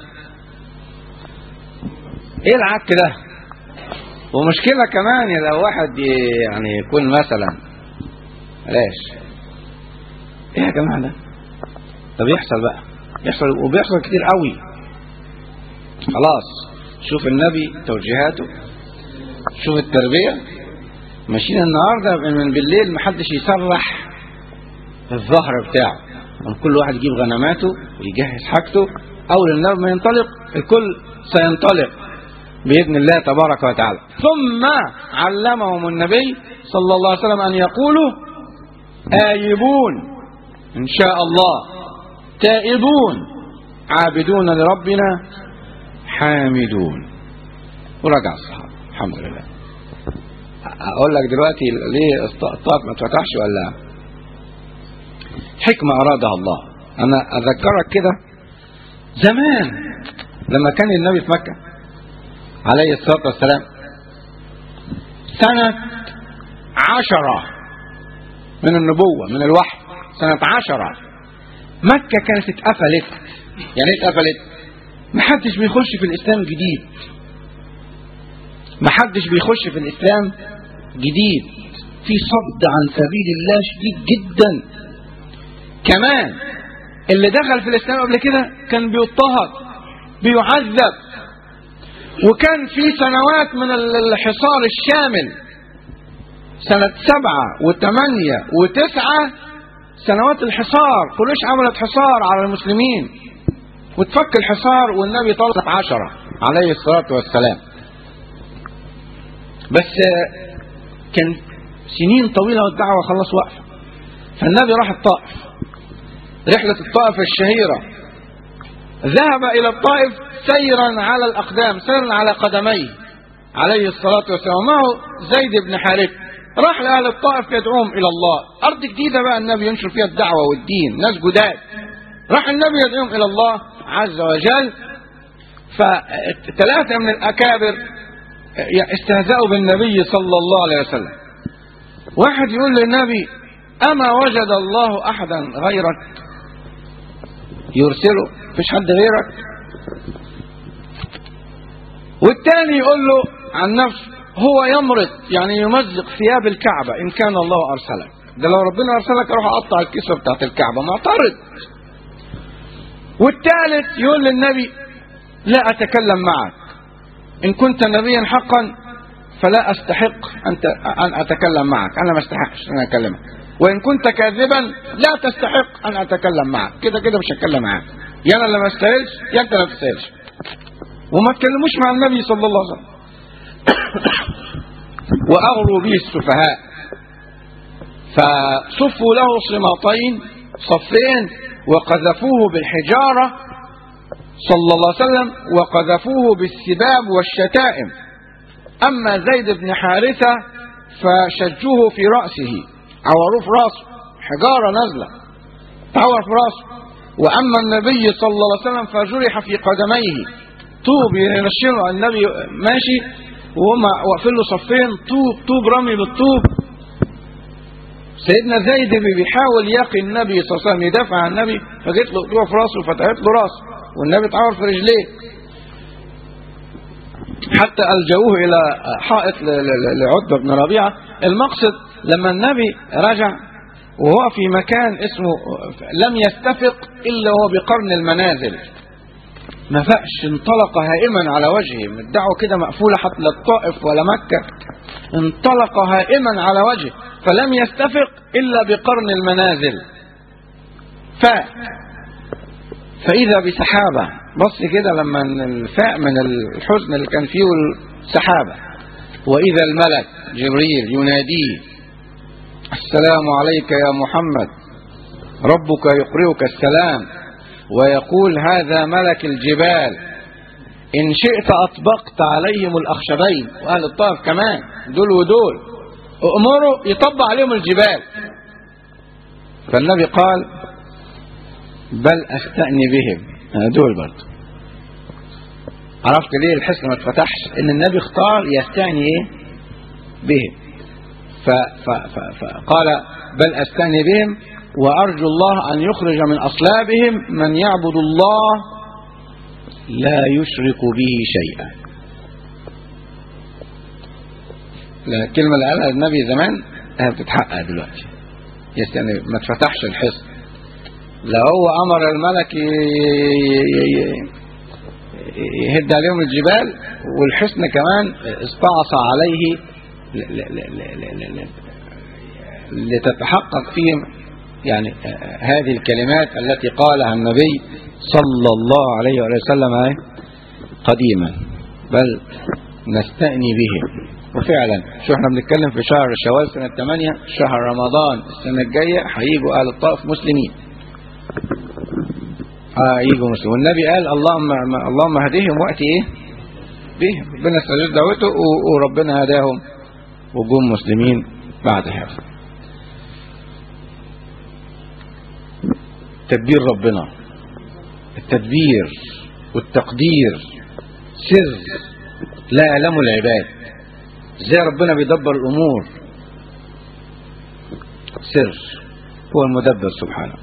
ايه العك ده ومشكلة كمان لو واحد ي- يعني يكون مثلا بلاش ايه يا جماعة ده طب يحصل بقى يحصل وبيحصل كتير قوي خلاص شوف النبي توجيهاته شوف التربية ماشيين النهاردة من بالليل محدش يسرح الظهر بتاعه من كل واحد يجيب غنماته ويجهز حاجته أول النبي ما ينطلق الكل سينطلق بإذن الله تبارك وتعالى ثم علمهم النبي صلى الله عليه وسلم أن يقولوا آيبون إن شاء الله تائبون عابدون لربنا حامدون ورجع الصحابة الحمد لله أقول لك دلوقتي ليه الطاقات ما اتفتحش ولا حكمة أرادها الله أنا أذكرك كده زمان لما كان النبي في مكة عليه الصلاة والسلام سنة عشرة من النبوة من الوحي سنة عشرة مكة كانت اتقفلت يعني ايه اتقفلت محدش بيخش في الإسلام جديد محدش بيخش في الإسلام جديد في صد عن سبيل الله شديد جدا كمان اللي دخل في الإسلام قبل كده كان بيضطهد بيعذب وكان في سنوات من الحصار الشامل سنة سبعة وثمانية وتسعة سنوات الحصار قريش عملت حصار على المسلمين وتفك الحصار والنبي طلق عشرة عليه الصلاة والسلام بس كان سنين طويلة والدعوة خلاص واقفة فالنبي راح الطائف رحلة الطائف الشهيرة ذهب إلى الطائف سيرا على الأقدام سيرا على قدميه عليه الصلاة والسلام معه زيد بن حارث راح لأهل الطائف يدعوهم إلى الله أرض جديدة بقى النبي ينشر فيها الدعوة والدين ناس جداد راح النبي يدعوهم إلى الله عز وجل فثلاثة من الأكابر استهزأوا بالنبي صلى الله عليه وسلم واحد يقول للنبي أما وجد الله أحدا غيرك يرسله فيش حد غيرك والتاني يقول له عن نفسه هو يمرض يعني يمزق ثياب الكعبة إن كان الله أرسلك ده لو ربنا أرسلك أروح أقطع الكسوة بتاعت الكعبة معترض والثالث يقول للنبي لا أتكلم معك إن كنت نبيا حقا فلا أستحق أن أتكلم معك أنا ما استحقش أن أكلمك وإن كنت كاذبا لا تستحق أن أتكلم معك كده كده مش هتكلم معاك يا أنا اللي ما استاهلش يا أنت ما تستاهلش وما تكلموش مع النبي صلى الله عليه وسلم وأغروا به السفهاء فصفوا له صماطين صفين وقذفوه بالحجارة صلى الله عليه وسلم وقذفوه بالسباب والشتائم أما زيد بن حارثة فشجوه في رأسه عوروه في رأسه حجارة نازلة تعور في رأسه وأما النبي صلى الله عليه وسلم فجرح في قدميه طوب ينشره النبي ماشي وهم واقفين له صفين طوب طوب رمي بالطوب سيدنا زيد بيحاول يقي النبي صلى الله عليه وسلم يدافع عن النبي فجت له طوبه في راسه فتحت له راسه والنبي اتعور في رجليه حتى الجوه الى حائط ل- ل- لعتبه بن ربيعه المقصد لما النبي رجع وهو في مكان اسمه لم يستفق الا وهو بقرن المنازل ما فقش انطلق هائما على وجهه الدعوه كده مقفوله حتى لا الطائف ولا مكه انطلق هائما على وجهه فلم يستفق الا بقرن المنازل فاء فاذا بسحابه بص كده لما الفاء من الحزن اللي كان فيه السحابه واذا الملك جبريل يناديه السلام عليك يا محمد ربك يقرئك السلام ويقول هذا ملك الجبال إن شئت أطبقت عليهم الأخشبين وأهل الطائف كمان دول ودول أمروا يطبق عليهم الجبال فالنبي قال بل أستأني بهم أنا دول برضه عرفت ليه الحصن ما اتفتحش ان النبي اختار يستعني ايه بهم ف ف ف فقال بل استعني بهم وارجو الله ان يخرج من اصلابهم من يعبد الله لا يشرك به شيئا لا الكلمه اللي قالها النبي زمان هي بتتحقق دلوقتي يستعني ما اتفتحش الحصن لو هو امر الملك ي- ي- ي- يهد عليهم الجبال والحصن كمان استعصى عليه ل- ل- ل- ل- ل- ل- لتتحقق فيهم يعني آه، هذه الكلمات التي قالها النبي صلى الله عليه وآله وسلم آه، قديما بل نستأني بهم وفعلا شو احنا بنتكلم في شهر شوال سنة 8 شهر رمضان السنة الجاية هيجوا أهل الطائف مسلمين اه يجوا مسلمين والنبي قال اللهم اللهم هديهم وقت ايه بهم ربنا استجاب دعوته و- وربنا هداهم وجم مسلمين بعد هذا تدبير ربنا التدبير والتقدير سر لا يعلمه العباد ازاي ربنا بيدبر الامور سر هو المدبر سبحانه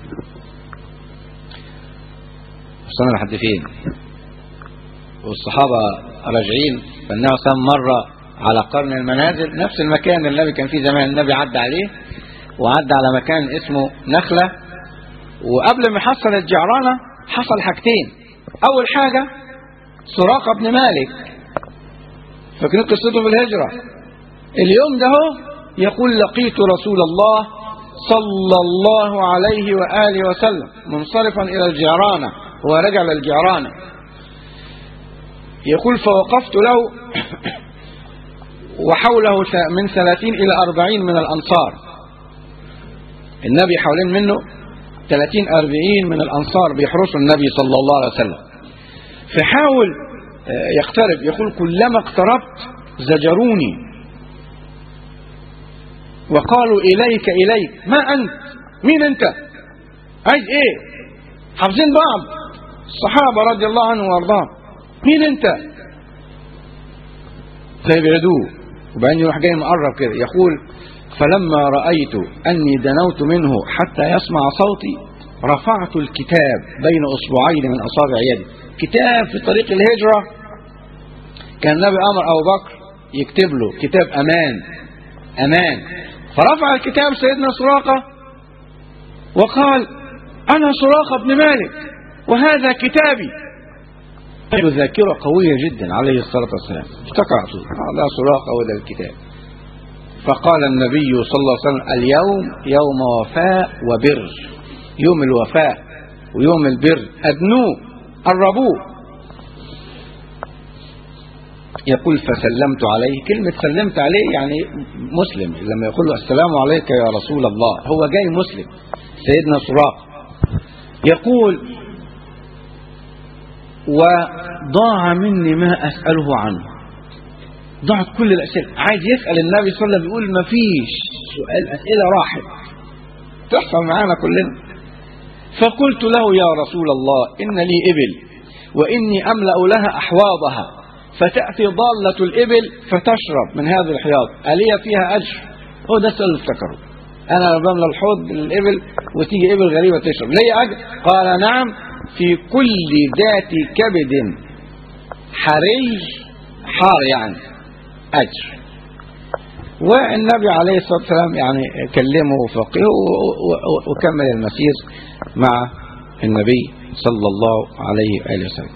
وصلنا لحد فين والصحابة راجعين فالنبي صلى الله عليه وسلم مر على قرن المنازل نفس المكان اللي النبي كان فيه زمان النبي عدى عليه وعدى على مكان اسمه نخلة وقبل ما يحصل الجعرانة حصل حاجتين أول حاجة سراقة بن مالك فاكرين قصته في الهجرة اليوم ده هو يقول لقيت رسول الله صلى الله عليه وآله وسلم منصرفا إلى الجعرانة هو رجع للجعرانة يقول فوقفت له وحوله ث- من ثلاثين إلى أربعين من الأنصار النبي حوالين منه ثلاثين أربعين من الأنصار بيحرسوا النبي صلى الله عليه وسلم فحاول آه، يقترب يقول كلما اقتربت زجروني وقالوا إليك إليك ما أنت مين أنت عايز إيه حافظين بعض الصحابة رضي الله عنهم وارضاهم مين أنت فيبعدوه وبعدين يروح جاي مقرب كده يقول فلما رأيت أني دنوت منه حتى يسمع صوتي رفعت الكتاب بين أصبعين من أصابع يدي كتاب في طريق الهجرة كان النبي أمر أبو بكر يكتب له كتاب أمان أمان فرفع الكتاب سيدنا سراقة وقال أنا سراقة بن مالك وهذا كتابي عنده ذاكرة قوية جدا عليه الصلاة والسلام افتكر على طول هذا سراقة وده الكتاب فقال النبي صلى الله عليه وسلم اليوم يوم وفاء وبر يوم الوفاء ويوم البر أدنوه قربوه يقول فسلمت عليه كلمة سلمت عليه يعني مسلم لما يقول له السلام عليك يا رسول الله هو جاي مسلم سيدنا سراق يقول وضاع مني ما أسأله عنه ضاعت كل الأسئلة عايز يسأل النبي صلى الله عليه وسلم يقول ما فيش سؤال أسئلة راحت تحصل معانا كلنا فقلت له يا رسول الله إن لي إبل وإني أملأ لها أحواضها فتأتي ضالة الإبل فتشرب من هذا الحياض ألي فيها أجر هو ده السؤال اللي افتكره أنا بملى الحوض الإبل وتيجي إبل غريبة تشرب لي أجر قال نعم في كل ذات كبد حري حار يعني أجر والنبي عليه الصلاة والسلام يعني كلمه وفقه وكمل المسير مع النبي صلى الله عليه وآله وسلم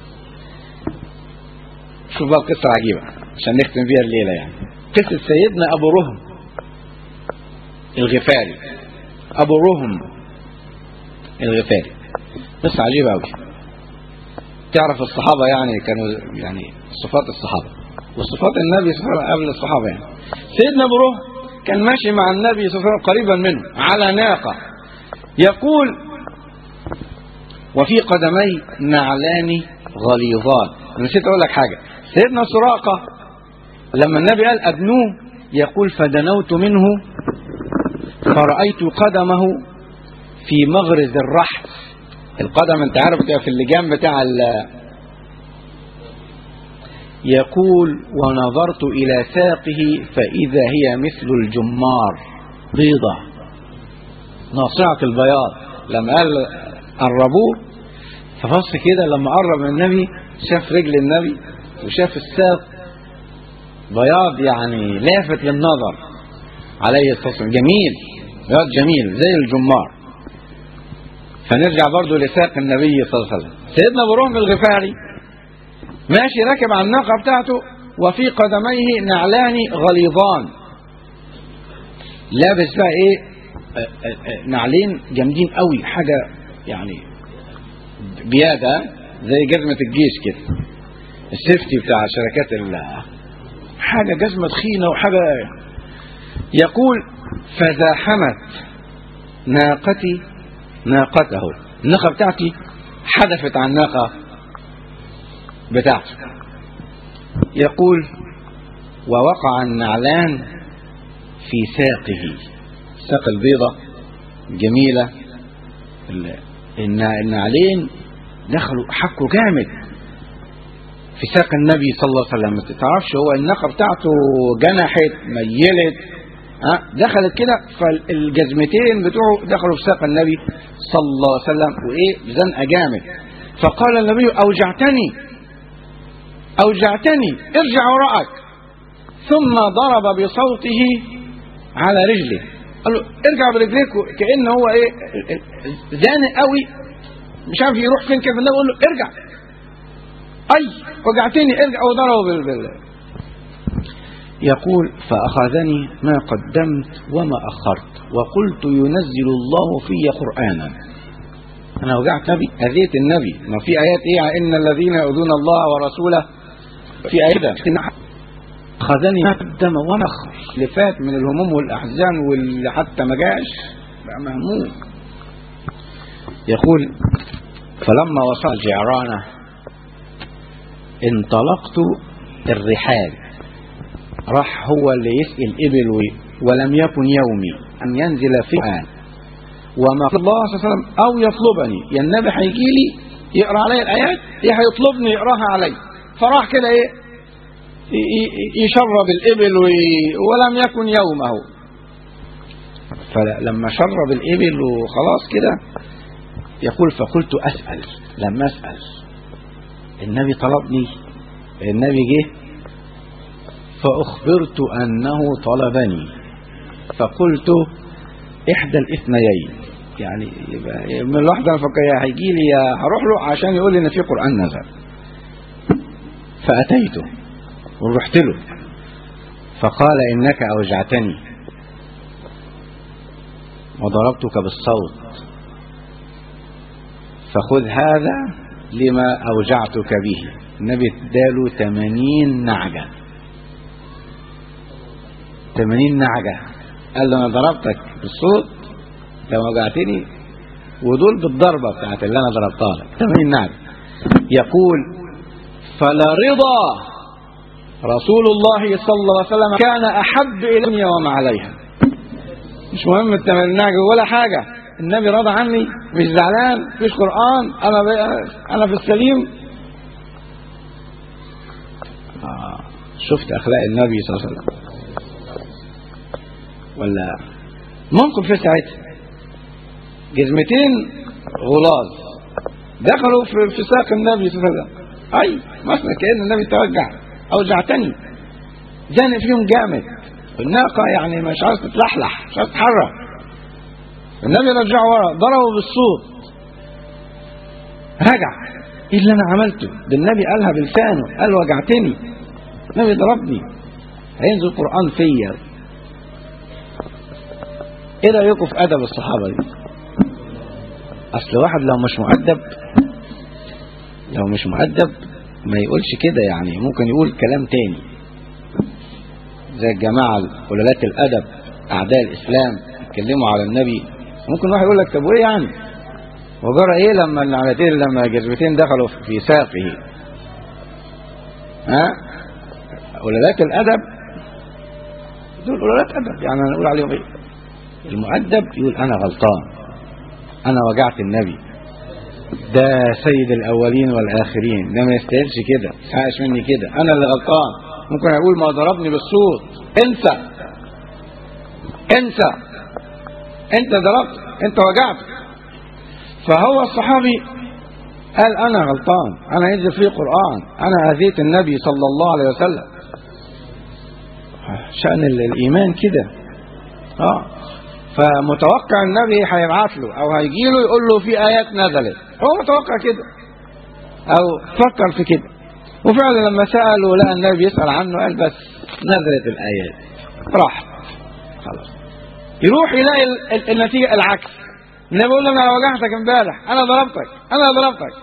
شوف بقى قصة عجيبة عشان نختم بيها الليلة يعني قصة سيدنا أبو رهم الغفاري أبو رهم الغفاري قصة عجيبة أوي تعرف الصحابة يعني كانوا يعني صفات الصحابة وصفات النبي صلى الله عليه وسلم قبل الصحابة يعني سيدنا أبو رهم كان ماشي مع النبي صلى الله عليه وسلم قريبا منه على ناقة يقول وفي قدمي نعلان غليظان نسيت أقول لك حاجة سيدنا سراقة لما النبي قال أدنوه يقول فدنوت منه فرأيت قدمه في مغرز الرحل القدم انت عارف في اللجام بتاع يقول ونظرت إلى ساقه فإذا هي مثل الجمار بيضة ناصعة البياض لما قال قربوه فبص كده لما قرب من النبي شاف رجل النبي وشاف الساق بياض يعني لافت للنظر عليه الصلاة والسلام جميل بياض جميل زي الجمار فنرجع برضو لساق النبي صلى الله عليه وسلم سيدنا ابو رهم الغفاري ماشي راكب على الناقة بتاعته وفي قدميه نعلان غليظان لابس بقى ايه نعلين جامدين قوي حاجة يعني بيادة زي جزمة الجيش كده السيفتي بتاع شركات ال حاجة جزمة تخينة وحاجة يقول فزاحمت ناقتي ناقته الناقة بتاعتي حدفت عن الناقة بتاعته يقول ووقع النعلان في ساقه ساق البيضة جميلة النعلين دخلوا حكوا جامد في ساق النبي صلى الله عليه وسلم ما تعرفش هو الناقة بتاعته جنحت ميلت دخلت كده فالجزمتين بتوعه دخلوا في ساق النبي صلى الله عليه وسلم وايه زنقه جامد فقال النبي اوجعتني اوجعتني ارجع وراءك ثم ضرب بصوته على رجله قال له ارجع برجليك كأن هو ايه زانق قوي مش عارف يروح فين كيف النبي يقول له ارجع اي وجعتني ارجع وضربه بال بال يقول فأخذني ما قدمت وما أخرت وقلت ينزل الله في قرآنا أنا وجعت نبي أذيت النبي ما في آيات إيه إن الذين يؤذون الله ورسوله في آيات أخذني ما قدم وما أخر اللي فات من الهموم والأحزان واللي حتى ما جاش بقى مهموم يقول فلما وصل جعرانة انطلقت الرحال راح هو اللي يسقي الإبل ولم يكن يومي أن ينزل في القرآن وما الله صلى الله عليه وسلم أو يطلبني يا النبي هيجي لي يقرأ علي الآيات يا هيطلبني يقراها علي فراح كده إيه يشرب الإبل ولم يكن يومه فلما شرب الإبل وخلاص كده يقول فقلت أسأل لما أسأل النبي طلبني النبي جه فأخبرت أنه طلبني فقلت إحدى الاثنيين يعني يبقى من الواحدة أنا فكر يا هيجي لي يا هروح له عشان يقول لي إن في قرآن نزل فأتيته ورحت له فقال إنك أوجعتني وضربتك بالصوت فخذ هذا لما أوجعتك به النبي اداله 80 نعجة 80 نعجة قال له أنا ضربتك بالصوت لو وجعتني ودول بالضربة بتاعت اللي أنا ضربتها لك 80 نعجة يقول فلرضا رسول الله صلى الله عليه وسلم كان أحب إلى الدنيا وما عليها مش مهم التمرناج ولا حاجة النبي رضى عني مش زعلان مفيش قرآن أنا أنا في السليم آه. شفت أخلاق النبي صلى الله عليه وسلم ولا ممكن في ساعتها جزمتين غلاظ دخلوا في في ساق النبي صلى الله عليه وسلم اي مثلا كان النبي توجع اوجعتني زانق فيهم جامد الناقه يعني مش عايز تتلحلح مش عايز تتحرك النبي رجعه ورا ضربه بالصوت رجع ايه اللي انا عملته ده النبي قالها بلسانه قال وجعتني النبي ضربني هينزل القران فيا ايه رايكم في ادب الصحابه دي اصل واحد لو مش مؤدب لو مش مؤدب ما يقولش كده يعني ممكن يقول كلام تاني زي الجماعة قلالات الأدب أعداء الإسلام يتكلموا على النبي ممكن واحد يقول لك طب وإيه يعني وجرى إيه لما النعلتين لما جذبتين دخلوا في ساقه ها قلالات الأدب دول قلالات أدب يعني نقول عليهم إيه المؤدب يقول أنا غلطان أنا وجعت النبي ده سيد الأولين والآخرين ده ما يستاهلش كده حقش مني كده أنا اللي غلطان ممكن أقول ما ضربني بالصوت انسى انسى انت ضربت انت وجعت فهو الصحابي قال أنا غلطان أنا ينزل فيه قرآن أنا أذيت النبي صلى الله عليه وسلم شأن الإيمان كده اه فمتوقع النبي هيبعت له او هيجي له يقول له في ايات نزلت هو متوقع كده او فكر في كده وفعلا لما سأله لقى النبي يسأل عنه قال بس نزلت الايات راح خلاص يروح يلاقي ال- ال- النتيجة العكس النبي يقول له انا وجعتك امبارح انا ضربتك انا ضربتك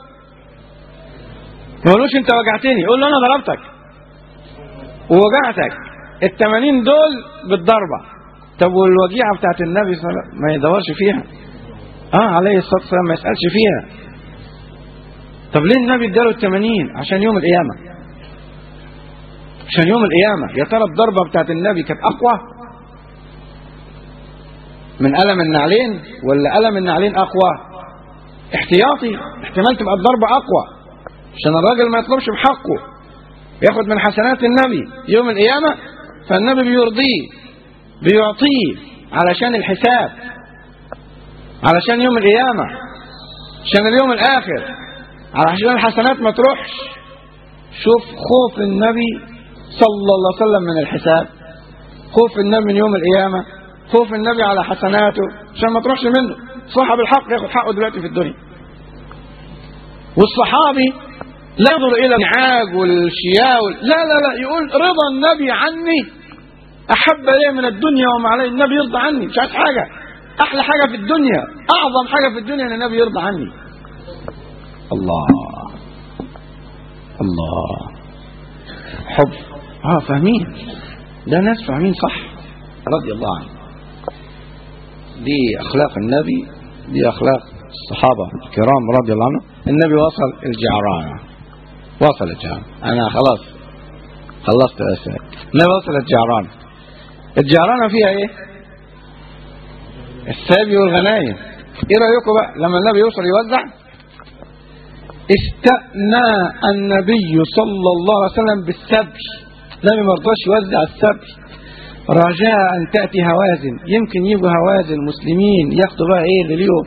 ما يقولوش انت وجعتني يقول له انا ضربتك ووجعتك التمانين دول بالضربه طب والوجيعة بتاعت النبي صلى الله عليه وسلم ما يدورش فيها اه عليه الصلاة والسلام ما يسألش فيها طب ليه النبي اداله التمانين عشان يوم القيامة عشان يوم القيامة يا ترى الضربة بتاعت النبي كانت أقوى من ألم النعلين ولا ألم النعلين أقوى احتياطي احتمال تبقى الضربة أقوى عشان الراجل ما يطلبش بحقه ياخد من حسنات النبي يوم القيامة فالنبي بيرضيه بيعطيه علشان الحساب علشان يوم القيامة عشان اليوم الآخر علشان الحسنات ما تروحش شوف خوف النبي صلى الله عليه وسلم من الحساب خوف النبي من يوم القيامة خوف النبي على حسناته عشان ما تروحش منه صاحب الحق ياخد حقه دلوقتي في الدنيا والصحابي لا ينظر إلى النعاج والشياء وال... لا لا لا يقول رضا النبي عني أحب إليه من الدنيا وما عليه النبي يرضى عني مش عايز حاجة أحلى حاجة في الدنيا أعظم حاجة في الدنيا أن النبي يرضى عني الله الله حب اه فاهمين ده ناس فاهمين صح رضي الله عنه دي أخلاق النبي دي أخلاق الصحابة الكرام رضي الله عنهم النبي وصل الجعرانة وصل الجعرانة أنا خلاص خلصت الأسئلة النبي وصل الجعرانة الجعرانة فيها إيه السابي والغنايم إيه رأيكم بقى لما النبي يوصل يوزع استأنى النبي صلى الله عليه وسلم بالسبي النبي ما رضاش يوزع السبي رجاء أن تأتي هوازن يمكن يجوا هوازن مسلمين ياخدوا بقى إيه اللي ليهم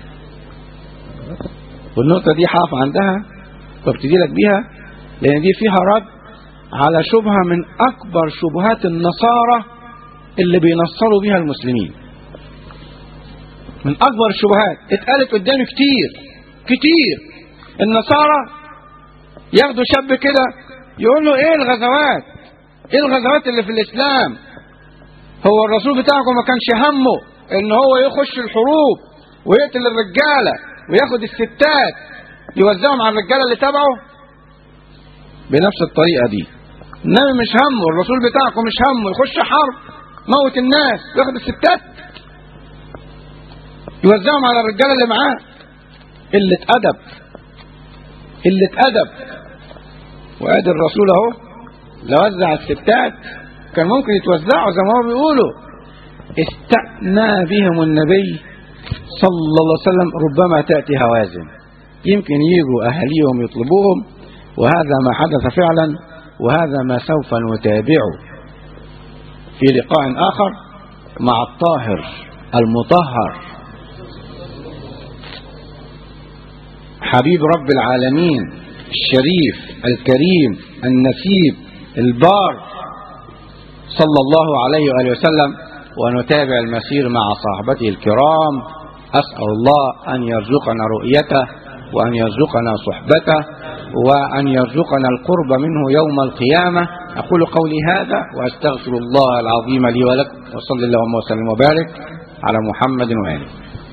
والنقطة دي حاف عندها وابتدي لك بيها لأن دي فيها رد على شبهة من أكبر شبهات النصارى اللي بينصروا بيها المسلمين من أكبر الشبهات اتقالت قدامي كتير كتير النصارى ياخدوا شاب كده يقول له ايه الغزوات ايه الغزوات اللي في الاسلام هو الرسول بتاعكم ما كانش همه ان هو يخش الحروب ويقتل الرجاله وياخد الستات يوزعهم على الرجاله اللي تبعه بنفس الطريقه دي النبي مش همه الرسول بتاعكم مش همه يخش حرب موت الناس وياخد الستات يوزعهم على الرجاله اللي معاه قله ادب قلة أدب وادي الرسول اهو لو وزع الستات كان ممكن يتوزعوا زي ما هو بيقولوا استأنى بهم النبي صلى الله عليه وسلم ربما تأتي هوازن يمكن يجوا أهليهم يطلبوهم وهذا ما حدث فعلا وهذا ما سوف نتابعه في لقاء آخر مع الطاهر المطهر حبيب رب العالمين الشريف الكريم النسيب البار صلى الله عليه وآله وسلم ونتابع المسير مع صحبته الكرام أسأل الله أن يرزقنا رؤيته وأن يرزقنا صحبته وأن يرزقنا القرب منه يوم القيامة أقول قولي هذا وأستغفر الله العظيم لي ولكم وصلى اللهم وسلم وبارك على محمد وآله